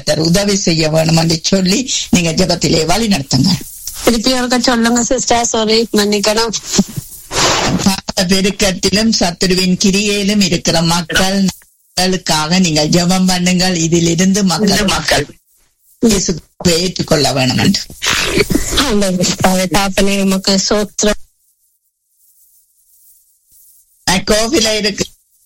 கர்த்தர் உதவி செய்ய வேணும் என்று சொல்லி நீங்க ஜெபத்திலே வழி நடத்துங்க திருப்பி ஒருக்க சொல்லுங்க சிஸ்டர் சாரி மன்னிக்கணும் பாவ பெருக்கத்திலும் சத்துருவின் கிரியையிலும் இருக்கிற மக்கள் மக்களுக்காக நீங்கள் ஜெபம் பண்ணுங்கள் இதிலிருந்து மக்கள் மக்கள் இயேசுவை ஏற்றுக்கொள்ள வேணும் என்று ஆண்டவரே, தாப்பனே உமக்கு சோத்திரம் நான் கோவில இருக்கு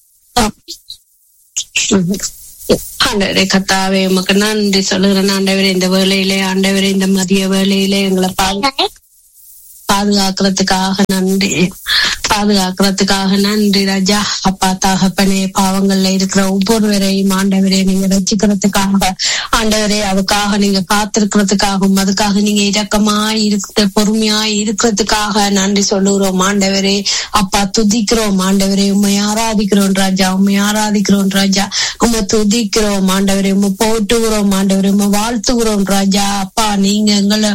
ஆண்டவரே கத்தாவே உமக்கு நன்றி சொல்லுகிறேன் ஆண்டவரே இந்த வேலையிலே ஆண்டவரே இந்த மதிய வேலையிலே எங்களை பாது- பாதுகாக்கிறதுக்காக நன்றி பாதுகாக்கிறதுக்காக நன்றி ராஜா அப்பா தகப்பனே பாவங்கள்ல இருக்கிற ஒவ்வொருவரையும் ஆண்டவரே நீங்க ரசிக்கிறதுக்காக ஆண்டவரே அதுக்காக நீங்க காத்திருக்கிறதுக்காகவும் அதுக்காக நீங்க இரக்கமாய் இருக்கிற பொறுமையாய் இருக்கிறதுக்காக நன்றி சொல்லுகிறோம் ஆண்டவரே அப்பா துதிக்கிறோம் ஆண்டவரே உண்மை ஆராதிக்கிறோம் ராஜா உண்மை ஆராதிக்கிறோம் ராஜா உண்மை துதிக்கிறோம் ஆண்டவரே உண்மை போட்டுகிறோம் ஆண்டவரே உண்மை வாழ்த்துகிறோம் ராஜா அப்பா நீங்க எங்களை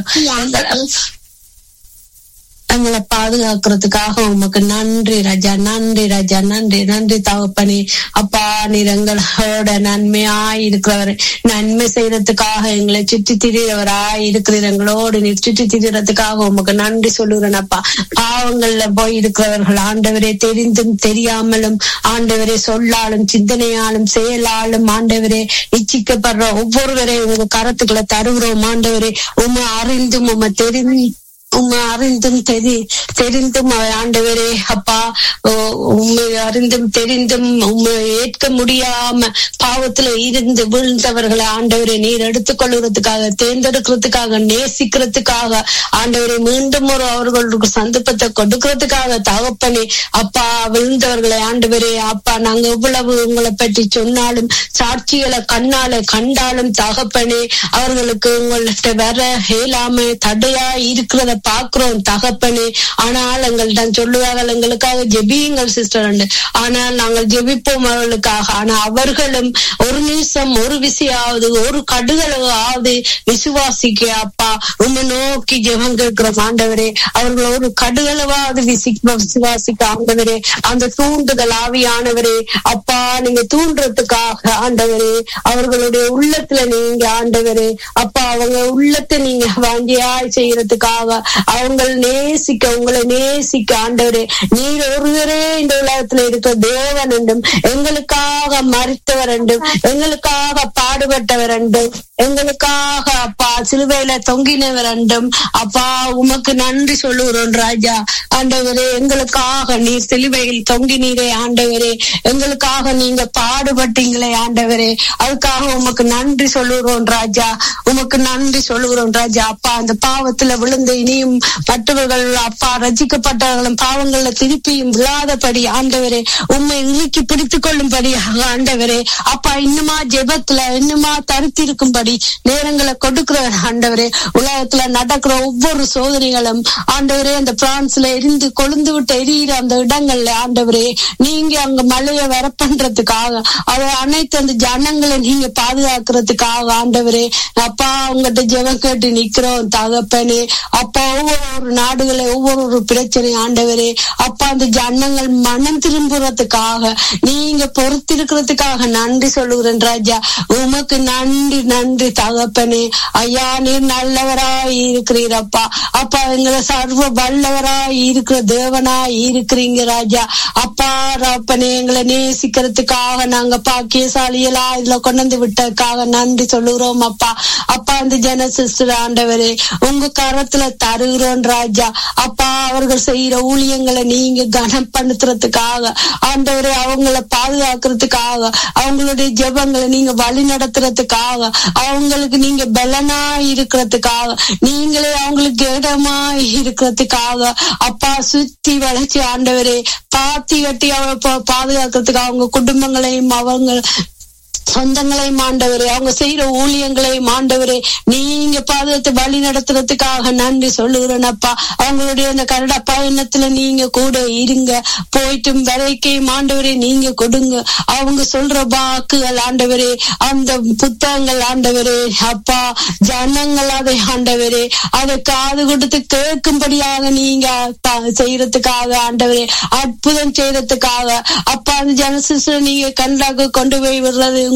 எங்களை பாதுகாக்கிறதுக்காக உமக்கு நன்றி ராஜா நன்றி ராஜா நன்றி நன்றி தகப்பனே அப்பா நீர் எங்களோட நன்மையாய் இருக்கிறவர் நன்மை செய்யறதுக்காக எங்களை சுற்றி திரியறவராய் இருக்கிற எங்களோடு நீர் சுற்றி திரியறதுக்காக உமக்கு நன்றி சொல்லுகிறேன் அப்பா பாவங்கள்ல போய் இருக்கிறவர்கள் ஆண்டவரே தெரிந்தும் தெரியாமலும் ஆண்டவரே சொல்லாலும் சிந்தனையாலும் செயலாலும் ஆண்டவரே இச்சிக்கப்படுற ஒவ்வொருவரையும் உங்க கரத்துக்களை தருகிறோம் ஆண்டவரே உண்மை அறிந்தும் உண்மை தெரிந்து உண்மை அறிந்தும் தெரி தெரிந்தும் ஆண்டவரே அப்பா ஓ, உண்மை அறிந்தும் தெரிந்தும் உண்மை ஏற்க முடியாம பாவத்துல இருந்து விழுந்தவர்களை ஆண்டவரை நீர் எடுத்துக்கொள்கிறதுக்காக தேர்ந்தெடுக்கிறதுக்காக நேசிக்கிறதுக்காக ஆண்டவரை மீண்டும் ஒரு அவர்களுக்கு சந்தர்ப்பத்தை கொடுக்கறதுக்காக தகப்பனே அப்பா விழுந்தவர்களை ஆண்டவரே அப்பா நாங்க எவ்வளவு உங்களை பற்றி சொன்னாலும் சாட்சிகளை கண்ணால கண்டாலும் தகப்பனே அவர்களுக்கு உங்கள்கிட்ட வர இயலாம தடையா இருக்கிறத பாக்குறோம் தகப்பனே ஆனால் எங்கள்கிட்ட சொல்லுவார்கள் எங்களுக்காக ஜெபியுங்கள் சிஸ்டர் ஆனால் நாங்கள் ஜெபிப்போம் அவர்களுக்காக ஆனா அவர்களும் ஒரு நிமிஷம் ஒரு விசையாவது ஒரு கடுகளவாவது விசுவாசிக்க அப்பா உண்மை நோக்கி ஜெபம் கேட்கிற ஆண்டவரே அவர்கள் ஒரு கடுகளவாவது விசி விசுவாசிக்க ஆண்டவரே அந்த தூண்டுதல் ஆவியானவரே அப்பா நீங்க தூண்டுறதுக்காக ஆண்டவரே அவர்களுடைய உள்ளத்துல நீங்க ஆண்டவரே அப்பா அவங்க உள்ளத்தை நீங்க வாங்கியாய் செய்யறதுக்காக அவங்கள் நேசிக்க உங்களை நேசிக்க ஆண்டவரே நீர் ஒருவரே இந்த உலகத்துல இருக்க தேவன் என்றும் எங்களுக்காக மறித்தவர் என்றும் எங்களுக்காக பாடுபட்டவர் என்றும் எங்களுக்காக அப்பா சிலுவையில தொங்கினவர் என்றும் அப்பா உமக்கு நன்றி சொல்லுகிறோம் ராஜா ஆண்டவரே எங்களுக்காக நீர் சிலுவையில் தொங்கினீரே ஆண்டவரே எங்களுக்காக நீங்க பாடுபட்டீங்களே ஆண்டவரே அதுக்காக உமக்கு நன்றி சொல்லுகிறோம் ராஜா உமக்கு நன்றி சொல்லுகிறோம் ராஜா அப்பா அந்த பாவத்துல விழுந்து இனியும் மற்றவர்கள் அப்பா ரசிக்கப்பட்டவர்களும் பாவங்கள்ல திருப்பியும் விழாதபடி ஆண்டவரே உண்மை இறுக்கி பிடித்துக் கொள்ளும்படி ஆண்டவரே அப்பா இன்னுமா ஜெபத்துல இன்னுமா தரித்திருக்கும்படி நேரங்களை கொடுக்கிறவர் ஆண்டவரே உலகத்துல நடக்கிற ஒவ்வொரு சோதனைகளும் ஆண்டவரே அந்த பிரான்ஸ்ல எரிந்து கொழுந்து விட்டு எரியிற அந்த இடங்கள்ல ஆண்டவரே நீங்க அங்க மழையை வர பண்றதுக்காக அதை அனைத்து அந்த ஜனங்களை நீங்க பாதுகாக்கிறதுக்காக ஆண்டவரே அப்பா உங்ககிட்ட ஜெபம் கேட்டு நிக்கிறோம் தகப்பனே அப்பா ஒவ்வொரு நாடுகளை ஒவ்வொரு ஒரு பிரச்சனை ஆண்டவரே அப்பா அந்த ஜனங்கள் மனம் திரும்புறதுக்காக நீங்க பொறுத்திருக்கிறதுக்காக நன்றி சொல்லுகிறேன் ராஜா உமக்கு நன்றி நன்றி தகப்பனே ஐயா நீர் நல்லவராய் இருக்கிறீரப்பா அப்பா எங்களை சர்வ வல்லவராய் இருக்கிற தேவனாய் இருக்கிறீங்க ராஜா அப்பா அப்பனே எங்களை நேசிக்கிறதுக்காக நாங்க பாக்கியசாலிகளா இதுல கொண்டு வந்து விட்டதுக்காக நன்றி சொல்லுகிறோம் அப்பா அப்பா இந்த ஜன சிஸ்டர் ஆண்டவரே உங்க கரத்துல தருகிறோம் ராஜா அப்பா அவர்கள் செய்யற ஊழியங்களை நீங்க கனப்படுத்துறதுக்காக ஆண்டவரே அவங்கள பாதுகாக்கிறதுக்காக அவங்களுடைய ஜெபங்களை நீங்க வழி நடத்துறதுக்காக அவங்களுக்கு நீங்க பலனா இருக்கிறதுக்காக நீங்களே அவங்களுக்கு இடமா இருக்கிறதுக்காக அப்பா சுத்தி வளைச்சு ஆண்டவரே பாத்தி கட்டி அவ பா- பாதுகாக்கிறதுக்கு அவங்க குடும்பங்களையும் அவங்க சொந்தங்களையும் ஆண்டவரே அவங்க செய்யற ஊழியங்களையும் ஆண்டவரே நீங்க பாதுகாத்து வழி நடத்துறதுக்காக நன்றி சொல்லுகிறேனப்பா அவங்களுடைய அந்த கரட பயணத்துல நீங்க கூட இருங்க போயிட்டும் வரைக்கும் ஆண்டவரே நீங்க கொடுங்க அவங்க சொல்ற வாக்குகள் ஆண்டவரே அந்த புத்தகங்கள் ஆண்டவரே அப்பா ஜனங்கள் அதை ஆண்டவரே அதை காது கொடுத்து கேட்கும்படியாக நீங்க ப- செய்யறதுக்காக ஆண்டவரே அற்புதம் செய்யறதுக்காக அப்பா அந்த ஜனசிஸ்டர் நீங்க கண்டாக கொண்டு போய் விடுறது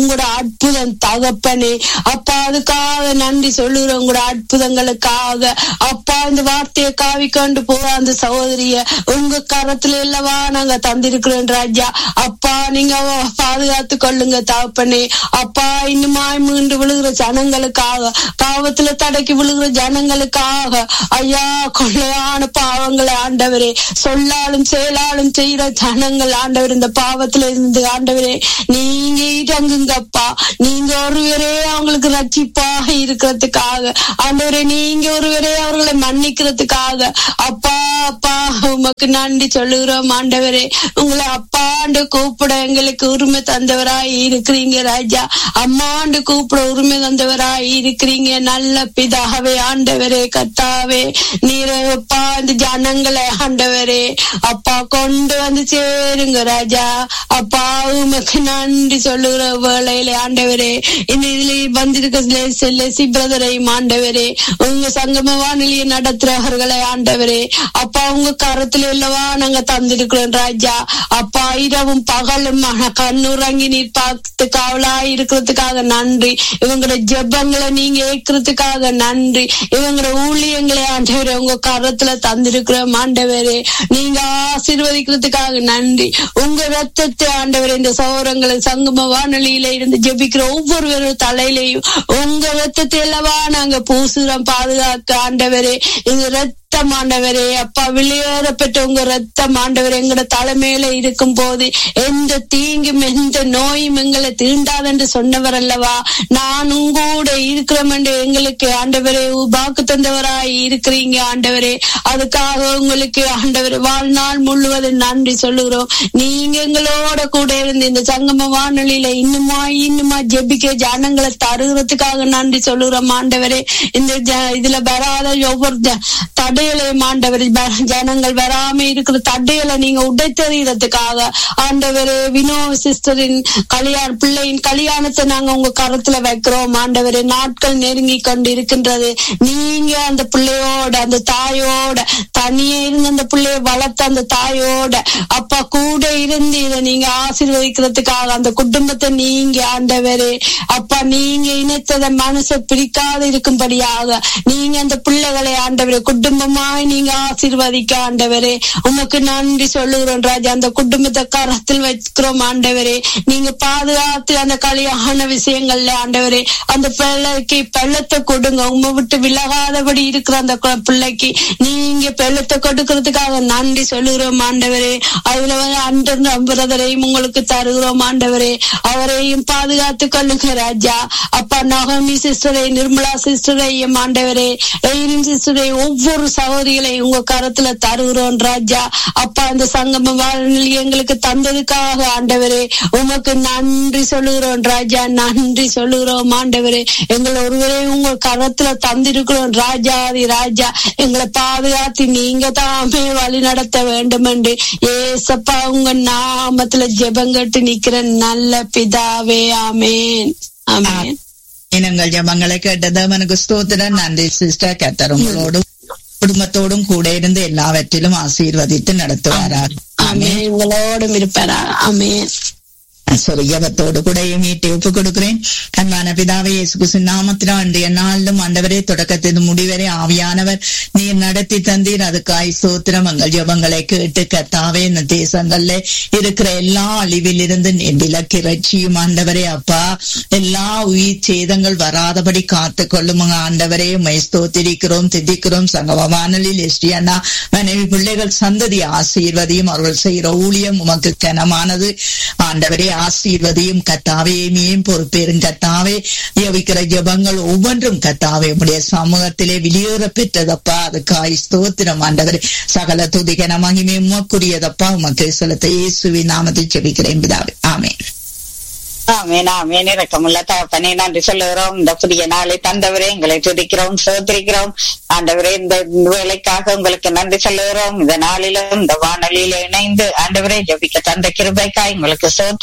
உங்களோட அற்புதம் தகப்பனே அப்பா அதுக்காக நன்றி சொல்லுகிறோம் உங்களோட அற்புதங்களுக்காக அப்பா இந்த வார்த்தையை காவி கொண்டு போற அந்த சகோதரிய உங்க கரத்துல இல்லவா நாங்க தந்திருக்கிறோம் ராஜா அப்பா நீங்க பாதுகாத்து கொள்ளுங்க தகப்பனே அப்பா இன்னுமாய் மீண்டு விழுகிற ஜனங்களுக்காக பாவத்துல தடக்கி விழுகிற ஜனங்களுக்காக ஐயா கொள்ளையான பாவங்களை ஆண்டவரே சொல்லாலும் செயலாலும் செய்யற ஜனங்கள் ஆண்டவர் இந்த பாவத்துல இருந்து ஆண்டவரே நீங்க இறங்குங்கப்பா நீங்க ஒருவரே அவங்களுக்கு ரட்சிப்பாக இருக்கிறதுக்காக ஆண்டவரே நீங்க ஒருவரே அவர்களை மன்னிக்கிறதுக்காக அப்பா அப்பா உமக்கு நன்றி சொல்லுகிறோம் ஆண்டவரே உங்களை அப்பாண்டு கூப்பிட எங்களுக்கு உரிமை தந்தவராய் இருக்கிறீங்க ராஜா அம்மாண்டு கூப்பிட உரிமை தந்தவராய் இருக்கிறீங்க நல்ல பிதாவே ஆண்டவரே கத்தாவே நீரப்பா இந்த ஜனங்களை ஆண்டவரே அப்பா கொண்டு வந்து சேருங்க ராஜா அப்பா உமக்கு நன்றி சொல்லுகிற வேளையில ஆண்டவரே இந்த இதுல வந்திருக்க லெசி பிரதரையும் ஆண்டவரே உங்க சங்கம வானிலையை நடத்துறவர்களை ஆண்டவரே அப்பா உங்க கரத்துல இல்லவா நாங்க தந்திருக்கிறோம் ராஜா அப்பா இரவும் பகலும் கண்ணுறங்கி நீர் பார்த்து காவலா இருக்கிறதுக்காக நன்றி இவங்களோட ஜெபங்களை நீங்க ஏற்கிறதுக்காக நன்றி இவங்களோட ஊழியங்களை ஆண்டவரே உங்க கரத்துல தந்திருக்கிறோம் ஆண்டவரே நீங்க ஆசீர்வதிக்கிறதுக்காக நன்றி உங்க ரத்தத்தை ஆண்டவரே இந்த சௌரங்களை சங்கம வானொலியில இருந்து ஜெபிக்கிற ஒவ்வொரு தலையிலையும் உங்க ரத்தத்தை அல்லவா நாங்க பூசுறோம் பாதுகாக்க ஆண்டவரே இந்த ரத்த ரத்தம் ஆண்டவரே அப்பா வெளியேறப்பட்ட உங்க ரத்தம் ஆண்டவர் எங்கட தலைமையில இருக்கும் போது எந்த தீங்கும் எந்த நோயும் எங்களை தீண்டாது என்று சொன்னவர் அல்லவா நான் உங்கூட இருக்கிறோம் என்று எங்களுக்கு ஆண்டவரே வாக்கு தந்தவராய் இருக்கிறீங்க ஆண்டவரே அதுக்காக உங்களுக்கு ஆண்டவர் வாழ்நாள் முழுவதும் நன்றி சொல்லுகிறோம் நீங்க எங்களோட கூட இருந்து இந்த சங்கம வானொலியில இன்னுமா இன்னுமா ஜெபிக்க ஜனங்களை தருகிறதுக்காக நன்றி சொல்லுகிறோம் ஆண்டவரே இந்த இதுல வராத ஒவ்வொரு தடைகளை ஆண்டவர் ஜனங்கள் வராம இருக்கிற தடைகளை நீங்க உடைத்தறிகிறதுக்காக ஆண்டவர் வினோ சிஸ்டரின் கல்யாண பிள்ளையின் கல்யாணத்தை நாங்க உங்க கருத்துல வைக்கிறோம் ஆண்டவர் நாட்கள் நெருங்கி கொண்டு இருக்கின்றது நீங்க அந்த பிள்ளையோட அந்த தாயோட தனியே இருந்து அந்த பிள்ளைய வளர்த்த அந்த தாயோட அப்பா கூட இருந்து இதை நீங்க ஆசீர்வதிக்கிறதுக்காக அந்த குடும்பத்தை நீங்க ஆண்டவரே அப்பா நீங்க இணைத்தத மனசை பிரிக்காத இருக்கும்படியாக நீங்க அந்த பிள்ளைகளை ஆண்டவரே குடும்பமாய் நீங்க ஆசீர்வதிக்க ஆண்டவரே உமக்கு நன்றி சொல்லுகிறோம் ராஜா அந்த குடும்பத்தை கரத்தில் வைக்கிறோம் ஆண்டவரே நீங்க பாதுகாத்து அந்த கல்யாண விஷயங்கள்ல ஆண்டவரே அந்த பிள்ளைக்கு பெள்ளத்தை கொடுங்க உமை விட்டு விலகாதபடி இருக்கிற அந்த பிள்ளைக்கு நீங்க பெள்ளத்தை கொடுக்கறதுக்காக நன்றி சொல்லுகிறோம் ஆண்டவரே அதுல வந்து அன்று பிரதரையும் உங்களுக்கு தருகிறோம் ஆண்டவரே அவரையும் பாதுகாத்து கொள்ளுங்க ராஜா அப்பா நகமி சிஸ்டரை நிர்மலா சிஸ்டரையும் ஆண்டவரே எயிரின் சிஸ்டரை ஒவ்வொரு சகோதரிகளையும் உங்க கரத்துல தருகிறோம் ராஜா அப்பா அந்த சங்கம வாழ்நிலை எங்களுக்கு தந்ததுக்காக ஆண்டவரே உமக்கு நன்றி சொல்லுகிறோம் ராஜா நன்றி சொல்லுகிறோம் ஆண்டவரே எங்களை ஒருவரே உங்க கரத்துல தந்திருக்கிறோம் ராஜாதி ராஜா எங்களை பாதுகாத்து நீங்க தாமே வழி நடத்த வேண்டும் என்று ஏசப்பா உங்க நாமத்துல ஜெபங்கட்டு நிக்கிற நல்ல பிதாவே ஆமேன் ஆமேன் இனங்கள் ஜபங்களை கேட்டது அவனுக்கு ஸ்தோத்திரம் நன்றி சிஸ்டர் கத்தர் உங்களோடும் குடும்பத்தோடும் கூட இருந்து எல்லாவற்றிலும் ஆசீர்வதித்து நடத்துவாரார் ஆமேன் உங்களோடும் இருப்பாரா ஆமேன் சொரியவத்தோடு கூட மீட்டி ஒப்பு கொடுக்கிறேன் அன்பான பிதாவை இயேசு நாமத்தினா இன்றைய நாளிலும் ஆண்டவரே தொடக்கத்தின் முடிவரை ஆவியானவர் நீர் நடத்தி தந்தீர் அதுக்காய் சோத்திரம் எங்கள் ஜபங்களை கேட்டு கத்தாவே இந்த தேசங்கள்ல இருக்கிற எல்லா அழிவிலிருந்து நீர் விலக்கி ரட்சியும் ஆண்டவரே அப்பா எல்லா உயிர் சேதங்கள் வராதபடி காத்து கொள்ளும் ஆண்டவரே மை ஸ்தோத்திரிக்கிறோம் திதிக்கிறோம் சங்கம வானலில் எஸ்டி அண்ணா மனைவி பிள்ளைகள் சந்ததி ஆசீர்வதியும் அவர்கள் செய்கிற ஊழியம் உமக்கு கனமானது ஆண்டவரே ஆசீர்வதியும் கத்தாவே மீன் பொறுப்பேறும் கத்தாவே ஜபிக்கிற ஜபங்கள் ஒவ்வொன்றும் கத்தாவே உடைய சமூகத்திலே வெளியேற பெற்றதப்பா அதுக்காய் ஸ்தோத்திரம் ஆண்டவர் சகல துதிகன மகிமே உமக்குரியதப்பா உமக்கு செலுத்த இயேசுவின் நாமத்தை ஜெபிக்கிறேன் பிதாவே ஆமேன் ஆமேன் ஆமேன் இறக்கமுள்ள தகப்பனே நன்றி சொல்லுகிறோம் இந்த புதிய நாளை தந்தவரே எங்களை துதிக்கிறோம் சோதரிக்கிறோம் ஆண்டவரே இந்த வேலைக்காக உங்களுக்கு நன்றி சொல்லுகிறோம் இந்த நாளிலும் இந்த வானொலியில இணைந்து ஆண்டவரே ஜபிக்க தந்த கிருபைக்காய் உங்களுக்கு சோத்திரம்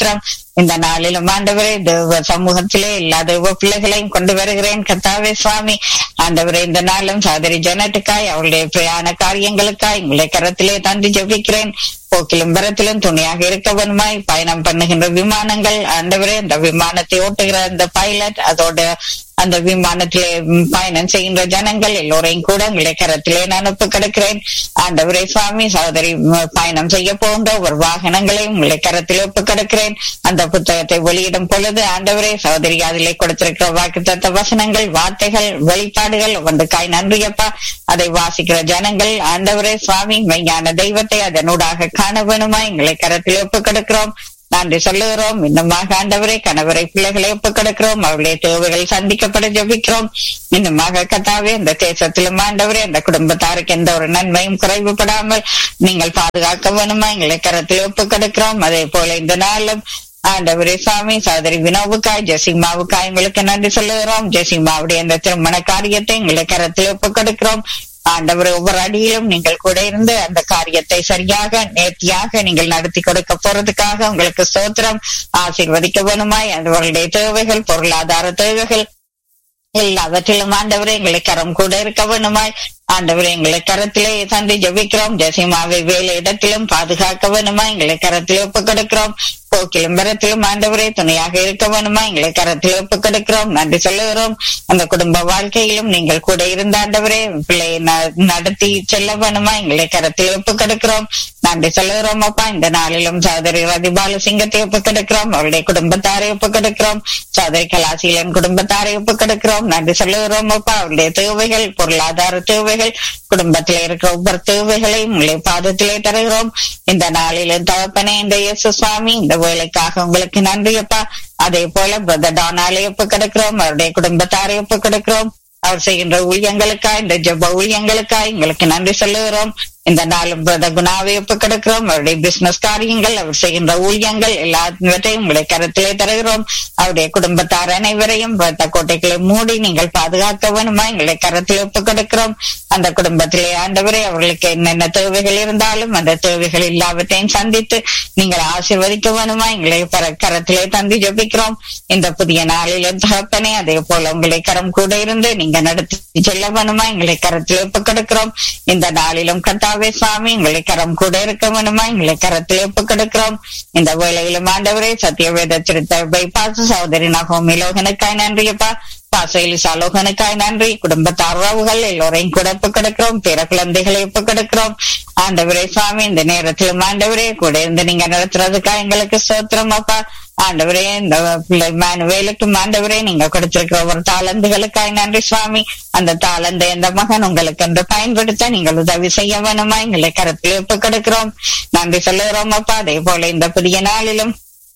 இந்த நாளிலும் ஆண்டவரே தேவ சமூகத்திலே எல்லா தேவ பிள்ளைகளையும் கொண்டு வருகிறேன் கத்தாவே சுவாமி ஆண்டவரே இந்த நாளும் சகோதரி ஜனட்டுக்காய் அவளுடைய பிரயாண காரியங்களுக்காய் உங்களை கரத்திலே தந்து ஜெபிக்கிறேன் போக்கிலும் பரத்திலும் துணையாக இருக்கவனுமாய் பயணம் பண்ணுகின்ற விமானங்கள் ஆண்டவரே அந்த விமானத்தை ஓட்டுகிற அந்த பைலட் அதோட அந்த விமானத்திலே ம், பயணம் செய்கின்ற ஜனங்கள் எல்லோரையும் கூட உங்களை கரத்திலே நான் ஒப்பு கிடக்கிறேன் ஆண்டவரே சுவாமி சகோதரி ம், பயணம் செய்ய போகின்ற ஒரு வாகனங்களையும் உங்களை கரத்திலே ஒப்பு கிடக்கிறேன் அந்த புத்தகத்தை வெளியிடும் பொழுது ஆண்டவரே சகோதரி அதிலே கொடுத்திருக்கிற வாக்குத்தத்த வசனங்கள் வார்த்தைகள் வெளிப்பாடுகள் ஒன்றுக்காய் நன்றியப்பா அதை வாசிக்கிற ஜனங்கள் ஆண்டவரே சுவாமி மெய்ஞான தெய்வத்தை அதனூடாக காண வேணுமா எங்களை கரத்தில் ஒப்பு கிடக்கிறோம் நன்றி சொல்லுகிறோம் இன்னுமாக ஆண்டவரே கணவரை பிள்ளைகளை ஒப்பு கிடக்கிறோம் அவருடைய தேவைகள் சந்திக்கப்பட ஜபிக்கிறோம் இன்னுமாக கத்தாவே இந்த தேசத்திலும் ஆண்டவரே அந்த குடும்பத்தாருக்கு எந்த ஒரு நன்மையும் குறைவுபடாமல் நீங்கள் பாதுகாக்க வேணுமா எங்களை கரத்தில் ஒப்பு கிடக்கிறோம் அதே போல இந்த நாளும் ஆண்டவரே சாமி சகோதரி வினோவுக்காய் ஜெசிமாவுக்காய் உங்களுக்கு நன்றி சொல்லுகிறோம் ஜெசிமாவுடைய அந்த திருமண காரியத்தை எங்களை கரத்தில் ஒப்பு கொடுக்கிறோம் ஆண்டவர் ஒவ்வொரு அடியிலும் நீங்கள் கூட இருந்து அந்த காரியத்தை சரியாக நேர்த்தியாக நீங்கள் நடத்தி கொடுக்க போறதுக்காக உங்களுக்கு ஸ்தோத்திரம் ஆசீர்வதிக்க வேணுமாய் அவர்களுடைய தேவைகள் பொருளாதார தேவைகள் எல்லாவற்றிலும் ஆண்டவரே எங்களை கரம் கூட இருக்க வேணுமாய் ஆண்டவரே எங்களை கரத்திலே தந்தை ஜபிக்கிறோம் ஜெசிமாவை வேலை இடத்திலும் பாதுகாக்க வேணுமா எங்களை கரத்திலே ஒப்பு கொடுக்கிறோம் போக்கிலும் வரத்திலும் ஆண்டவரே துணையாக இருக்க வேணுமா எங்களை கரத்திலே ஒப்பு கொடுக்கிறோம் நன்றி சொல்லுகிறோம் அந்த குடும்ப வாழ்க்கையிலும் நீங்கள் கூட இருந்த ஆண்டவரே பிள்ளையை ந- நடத்தி செல்ல வேணுமா எங்களை கரத்திலே ஒப்பு கொடுக்கிறோம் நன்றி சொல்லுகிறோம் அப்பா இந்த நாளிலும் சகோதரி ரதிபால சிங்கத்தை ஒப்பு கொடுக்கிறோம் அவருடைய குடும்பத்தாரை ஒப்பு கொடுக்கிறோம் சகோதரி கலாசீலன் குடும்பத்தாரை ஒப்பு கொடுக்கிறோம் நன்றி சொல்லுகிறோம் அப்பா அவருடைய தேவைகள் பொருளாதார தேவைகள் குடும்பத்திலே இருக்கிற ஒவ்வொரு தேவைகளையும் உங்களை பாதத்திலே தருகிறோம் இந்த நாளிலும் தகப்பனே இந்த இயேசு சுவாமி இந்த வேலைக்காக உங்களுக்கு நன்றி அப்பா அதே போல பிரதர் டானாலே ஒப்பு கொடுக்கிறோம் அவருடைய குடும்பத்தாரை ஒப்பு கொடுக்கிறோம் அவர் செய்கின்ற ஊழியங்களுக்காய் இந்த ஜெப ஊழியங்களுக்காய் உங்களுக்கு நன்றி சொல்லுகிறோம் இந்த நாளும் பிரதர் குணாவை ஒப்பு கொடுக்கிறோம் அவருடைய பிசினஸ் காரியங்கள் அவர் செய்கின்ற ஊழியங்கள் எல்லாவற்றையும் உங்களை கருத்திலே தருகிறோம் அவருடைய குடும்பத்தார் அனைவரையும் பத்த கோட்டைகளை மூடி நீங்கள் பாதுகாக்க வேணுமா எங்களை கரத்தில் ஒப்பு கொடுக்கிறோம் அந்த குடும்பத்திலே ஆண்டவரே அவர்களுக்கு என்னென்ன தேவைகள் இருந்தாலும் அந்த தேவைகள் எல்லாவற்றையும் சந்தித்து நீங்கள் ஆசீர்வதிக்க வேணுமா எங்களை பர- கரத்திலே தந்தி ஜபிக்கிறோம் இந்த புதிய நாளிலும் தகப்பனே அதே போல உங்களை கரம் கூட இருந்து நீங்க நடத்தி செல்ல வேணுமா எங்களை கரத்தில் ஒப்பு கொடுக்கிறோம் இந்த நாளிலும் கர்த்தாவே சுவாமி எங்களை கரம் கூட இருக்க வேணுமா எங்களை கரத்தில் ஒப்பு கொடுக்கிறோம் இந்த வேளையிலும் ஆண்டவரே சத்தியவேத திருத்த பைபாஸ் சகோதரி நகோமி லோகனுக்காய் நன்றியப்பா பாசையில் சலோகனுக்காய் நன்றி குடும்பத்தார் உறவுகள் எல்லோரையும் கூட ஒப்பு கொடுக்கிறோம் பிற குழந்தைகளை ஒப்பு கொடுக்கிறோம் ஆண்டவரே சுவாமி இந்த நேரத்திலும் ஆண்டவரே கூட இருந்து நீங்க நடத்துறதுக்காக எங்களுக்கு சோத்திரம் அப்பா ஆண்டவரே இந்த பிள்ளை மானுவேலுக்கும் ஆண்டவரே நீங்க கொடுத்திருக்கிற ஒரு தாளந்துகளுக்காய் நன்றி சுவாமி அந்த தாளந்தை அந்த மகன் உங்களுக்கு என்று பயன்படுத்த நீங்கள் உதவி செய்ய வேணுமா எங்களை கருத்தில் ஒப்பு கொடுக்கிறோம் நன்றி சொல்லுகிறோம் அப்பா அதே போல இந்த புதிய நாளிலும்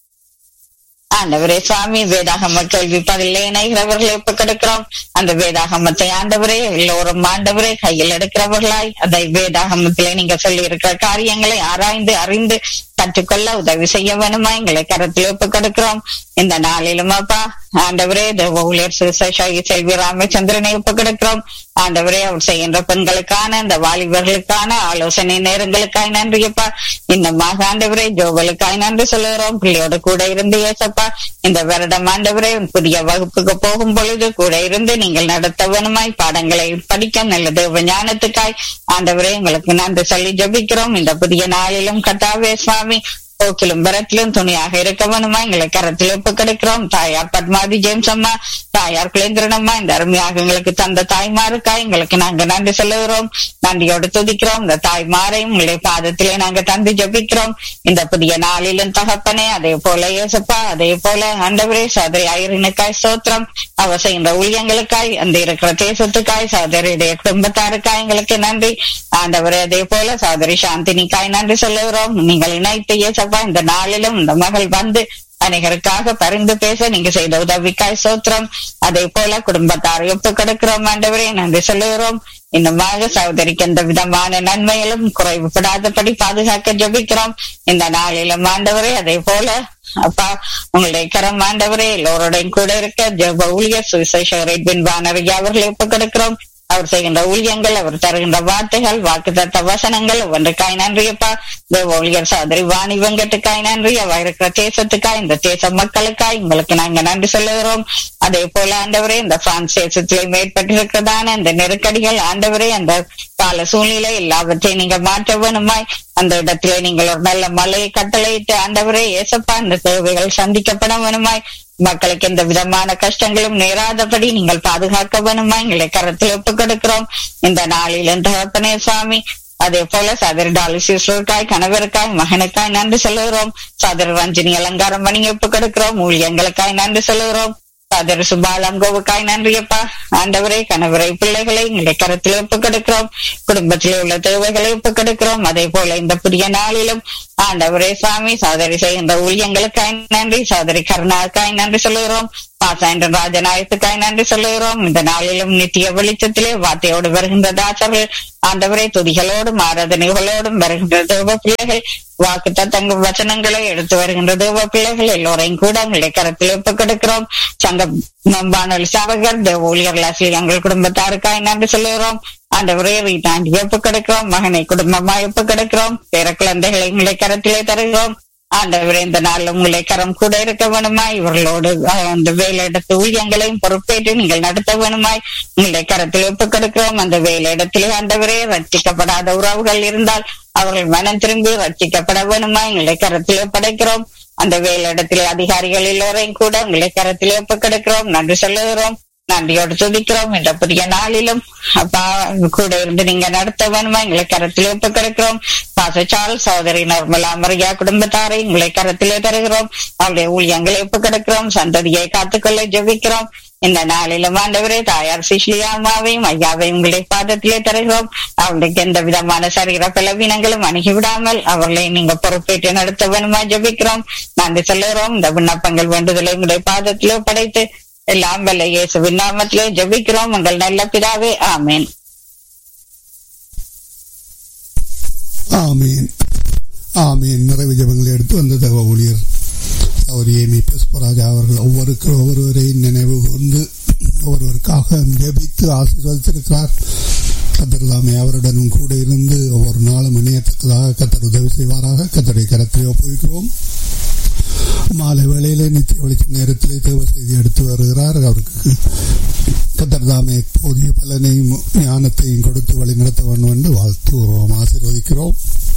ஆண்டவரே சுவாமி வேதாகம கேள்வி பதில் இணைகிறவர்களை ஒப்பு கொடுக்கிறோம் அந்த வேதாகமத்தை ஆண்டவரே எல்லோரும் ஆண்டவரே கையில் எடுக்கிறவர்களாய் அதை வேதாகமத்திலே நீங்க சொல்லி இருக்கிற காரியங்களை ஆராய்ந்து அறிந்து கற்றுக்கொள்ள உதவி செய்ய வேணுமா எங்களை கரத்தில் ஒப்பு கொடுக்கிறோம் இந்த நாளிலும் அப்பா ஆண்டவரே தேவ ஊழியர் சிறுசாயி செல்வி ராமச்சந்திரனை ஒப்பு கொடுக்கிறோம் ஆண்டவரே அவர் செய்கின்ற பெண்களுக்கான இந்த வாலிபர்களுக்கான ஆலோசனை நேரங்களுக்காய் நன்றியப்பா இன்னமாக ஆண்டவரே ஜோவலுக்காய் நன்றி சொல்லுகிறோம் பிள்ளையோட கூட இருந்து ஏசப்பா இந்த வருடம் ஆண்டவரே புதிய வகுப்புக்கு போகும் பொழுது கூட இருந்து நீங்கள் நடத்த வேணுமாய் பாடங்களை படிக்க நல்ல தேவ ஞானத்துக்காய் ஆண்டவரே உங்களுக்கு நன்றி சொல்லி ஜபிக்கிறோம் இந்த புதிய நாளிலும் கத்தாவே சுவாமி போக்கிலும் பரத்திலும் துணியாக இருக்க வேணுமா எங்களை கரத்தில் ஒப்பு கிடைக்கிறோம் தாயார் பத்மாதி ஜேம்ஸ் அம்மா தாயார் குலேந்திரன் அம்மா இந்த அருமையாக எங்களுக்கு தந்த தாய்மாருக்கா எங்களுக்கு நாங்க நன்றி சொல்லுகிறோம் நன்றியோடு துதிக்கிறோம் இந்த தாய்மாரையும் உங்களை பாதத்திலே நாங்க தந்து ஜபிக்கிறோம் இந்த புதிய நாளிலும் தகப்பனே அதே போல இயேசப்பா அதே போல ஆண்டவரே சோதரி ஐரினுக்காய் சோத்திரம் அவ செய்கின்ற ஊழியங்களுக்காய் அந்த இருக்கிற தேசத்துக்காய் சோதரியுடைய குடும்பத்தாருக்காய் எங்களுக்கு நன்றி ஆண்டவரே அதே போல சோதரி சாந்தினிக்காய் நன்றி சொல்லுகிறோம் நீங்கள் இணைத்து இயேசப்பா இந்த நாளிலும் இந்த மகள் வந்து அநேகருக்காக பரிந்து பேச நீங்க செய்த உதவிக்காய் சோத்திரம் அதே போல குடும்பத்தாரை ஒப்பு கொடுக்கிறோம் ஆண்டவரே நன்றி சொல்லுகிறோம் இன்னுமாக சகோதரிக்கு எந்த விதமான நன்மையிலும் குறைவுபடாதபடி பாதுகாக்க ஜபிக்கிறோம் இந்த நாளிலும் ஆண்டவரே அதே போல அப்பா உங்களுடைய கரம் ஆண்டவரே எல்லோருடையும் கூட இருக்க ஜப ஊழியர் சுவிசேஷர் எட்வின் பானர்ஜி அவர்களை ஒப்பு கொடுக்கிறோம் அவர் செய்கின்ற ஊழியங்கள் அவர் தருகின்ற வார்த்தைகள் வாக்குத்தத்த வசனங்கள் ஒவ்வொன்றுக்காய் நன்றியப்பா தேவ ஊழியர் சோதரி வாணி வெங்கட்டுக்காய் நன்றி அவ இருக்கிற தேசத்துக்காய் இந்த தேச மக்களுக்காய் உங்களுக்கு நாங்க நன்றி சொல்லுகிறோம் அதே போல ஆண்டவரே இந்த பிரான்ஸ் தேசத்திலே மேற்பட்டிருக்கிறதான இந்த நெருக்கடிகள் ஆண்டவரே அந்த கால சூழ்நிலை எல்லாவற்றையும் நீங்க மாற்ற வேணுமாய் அந்த இடத்திலே நீங்கள் ஒரு நல்ல மலையை கட்டளையிட்டு ஆண்டவரே ஏசப்பா இந்த தேவைகள் சந்திக்கப்பட வேணுமாய் மக்களுக்கு எந்த விதமான கஷ்டங்களும் நேராதபடி நீங்கள் பாதுகாக்க வேணுமா எங்களை கரத்தில் ஒப்புக் கொடுக்கிறோம் இந்த நாளில் தகப்பனே சுவாமி அதே போல சதர் டாலிசிஸ்டருக்காய் கணவருக்காய் மகனுக்காய் நன்றி சொல்லுகிறோம் சதர் ரஞ்சினி அலங்காரம் பண்ணி ஒப்புக் கொடுக்கிறோம் ஊழியங்களுக்காய் நன்றி சொல்லுகிறோம் சதர் சுபாலங்கோவுக்காய் நன்றியப்பா ஆண்டவரே கணவரை பிள்ளைகளை எங்களை கரத்தில் ஒப்புக் கொடுக்கிறோம் குடும்பத்திலே உள்ள தேவைகளை ஒப்புக் கொடுக்கிறோம் அதே போல இந்த புதிய நாளிலும் ஆண்டவரே சுவாமி சோதரி செய்கின்ற ஊழியங்களுக்காய் நன்றி சோதரி கருணாவுக்காய் நன்றி சொல்லுகிறோம் பாசாயன் ராஜநாயகத்துக்காய் நன்றி சொல்லுகிறோம் இந்த நாளிலும் நித்திய வெளிச்சத்திலே வார்த்தையோடு வருகின்ற தாசர்கள் ஆண்டவரை துதிகளோடும் ஆராதனைகளோடும் வருகின்ற தேவ பிள்ளைகள் வாக்கு தத்தங்க வச்சனங்களை எடுத்து வருகின்ற தேவ பிள்ளைகள் எல்லோரையும் கூட உங்களுடைய கரத்தில் ஒப்புக் கொடுக்கிறோம் சங்க வானொலி சாவகர் தேவ ஊழியர்கள் எங்கள் குடும்பத்தாருக்காய் நன்றி சொல்லுகிறோம் ஆண்டவரே வீட்டாண்டி ஒப்புக் கொடுக்கிறோம் மகனை குடும்பமாய் ஒப்புக் கொடுக்கிறோம் பேர குழந்தைகளை உங்களை கரத்திலே தருகிறோம் ஆண்டவரே இந்த நாள் உங்களை கரம் கூட இருக்க வேணுமா இவர்களோடு அந்த வேலையிடத்து ஊழியங்களையும் பொறுப்பேற்று நீங்கள் நடத்த வேணுமாய் உங்களை கரத்தில் ஒப்புக் கொடுக்கிறோம் அந்த வேலையிடத்திலே ஆண்டவரே ரட்சிக்கப்படாத உறவுகள் இருந்தால் அவர்கள் மனம் திரும்பி ரட்சிக்கப்பட வேணுமா எங்களை கரத்தில் ஒப்படைக்கிறோம் அந்த வேலையிடத்திலே அதிகாரிகள் எல்லோரையும் கூட உங்களை கரத்தில் ஒப்புக் கொடுக்கிறோம் நன்றி சொல்லுகிறோம் நன்றியோடு துதிக்கிறோம் என்ற புதிய நாளிலும் அப்பா கூட இருந்து நீங்க நடத்த வேணுமா எங்களை கரத்திலே ஒப்புக் கொடுக்கிறோம் பாசச்சால் சகோதரி நர்மலா மரியா குடும்பத்தாரை உங்களை கரத்திலே தருகிறோம் அவருடைய ஊழியங்களை ஒப்புக் கொடுக்கிறோம் சந்ததியை காத்துக்கொள்ள ஜெபிக்கிறோம் இந்த நாளிலும் ஆண்டவரே தாயார் சிஷ்லியா அம்மாவையும் ஐயாவையும் உங்களை பாதத்திலே தருகிறோம் அவர்களுக்கு எந்த விதமான சரீர பலவீனங்களும் அணுகிவிடாமல் அவர்களை நீங்க பொறுப்பேற்று நடத்த வேணுமா ஜபிக்கிறோம் நன்றி சொல்லுகிறோம் இந்த விண்ணப்பங்கள் வேண்டுதலை உங்களுடைய பாதத்திலே படைத்து எல்லாம் வல்ல இயேசுவின் நாமத்திலே ஜபிக்கிறோம் உங்கள் நல்ல பிதாவே ஆமேன் ஆமீன் ஆமீன் நிறைவு ஜபங்களை எடுத்து வந்த தகவ ஊழியர் சௌரி ஏமி புஷ்பராஜா அவர்கள் ஒவ்வொருக்கு ஒவ்வொருவரையும் நினைவு கூர்ந்து ஒவ்வொருவருக்காக ஜெபித்து ஆசீர்வதித்திருக்கிறார் கத்தர்தாமே அவருடனும் கூட இருந்து ஒவ்வொரு நாளும் இணையத்தக்கதாக கத்தர் உதவி செய்வாராக கத்தரை கரத்திலே ஒப்புவிக்கிறோம் மாலை வேளையிலே நித்திய ஒளிச்ச நேரத்திலே தேவ செய்தி எடுத்து வருகிறார் அவருக்கு கத்தர்தாமே போதிய பலனையும் ஞானத்தையும் கொடுத்து வழி நடத்த வேண்டும் என்று வாழ்த்துகிறோம் ஆசீர்வதிக்கிறோம்